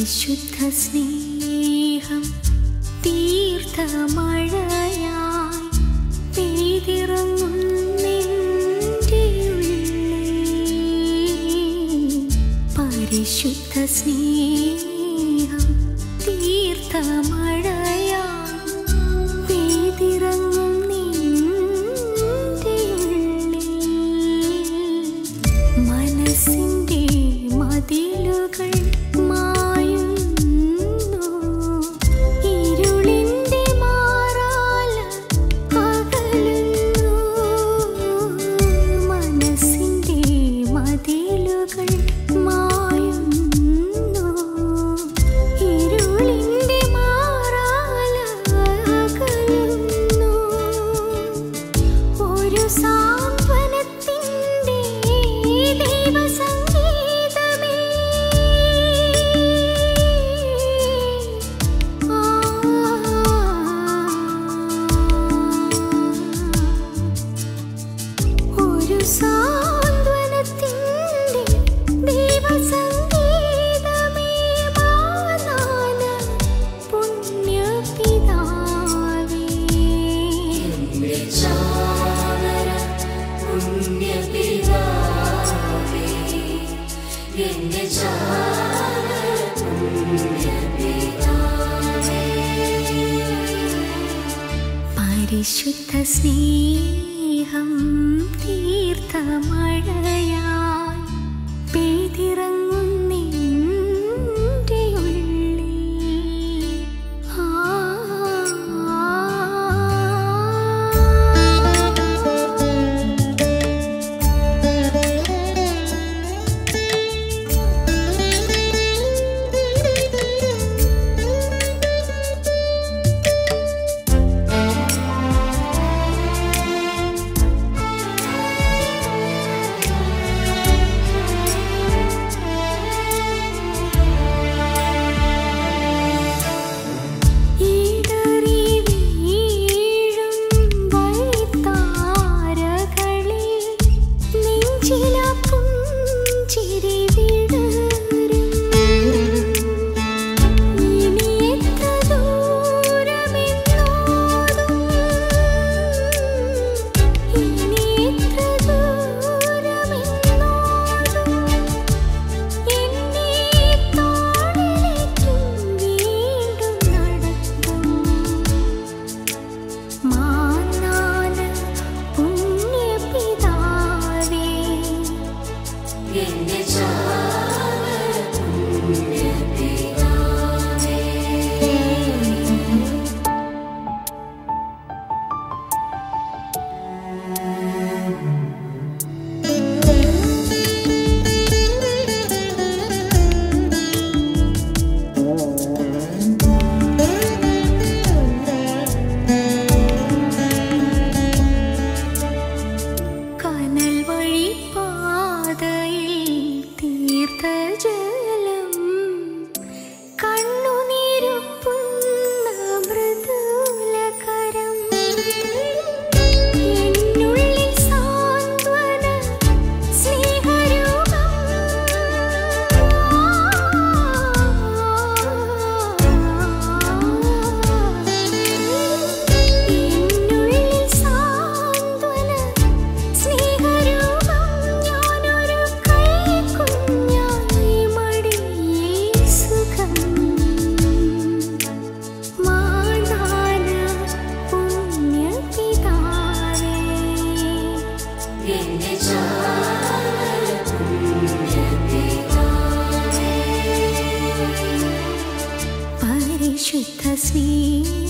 പരിശുദ്ധ സ്നേഹം തീർത്ഥ മഴയായി പെയ്തിറങ്ങും നിന്റെ ഉള്ളിൽ. പരിശുദ്ധ സ്നേഹം തീർത്ഥ മഴയായി പെയ്തിറങ്ങും നിന്റെ ഉള്ളിൽ. മനസ്സിന്റെ മതിലുകൾ മായുന്നു ഇരുളിന്റെ മാറാല അകലുന്നു മനസ്സിന്റെ മതിലുകൾ മായുന്നു ഇരുളിന്റെ മാറാല അകലുന്നു ഒരു സാന്ത്വനത്തിൻ്റെ ദൈവസംഗീതമേ ആ ഒരു സാന്ത്വനത്തിൻ്റെ ദൈവസംഗീതമേ മാനാന പുണ്യപിതാവേ പരിശുദ്ധ സ്നേഹം തീർത്ഥ മഴയായി പെയ്തിറങ്ങും നിന്റെ ഉള്ളിൽ ഇടറി വീഴും വഴിത്താരകളിൽ നെഞ്ചിലാക്കും ചിരി വിടരും ഇനി എത്ര ദൂരമെന്നോതും ഇനി എത്ര ദൂരമെന്നോതും എന്നെ തോളിലേക്കും വീണ്ടും നടത്തും മാനാന പുണ്യപിതാവേ കനൽ വഴി പാതയിൽ തീർത്ഥജലം കണ്ണുനീരൊപ്പുന്ന മൃദുലകരം എന്നുള്ളിൽ സാന്ത്വന സ്നേഹരൂപം എന്നുള്ളിൽ സാന്ത്വന സ്നേഹരൂപം ഞാനൊരു കൈക്കുഞ്ഞായി മടിയിൽ സുഖം മാതാന പുണ്യപിതാവേ പരിശുദ്ധ സ്നേഹം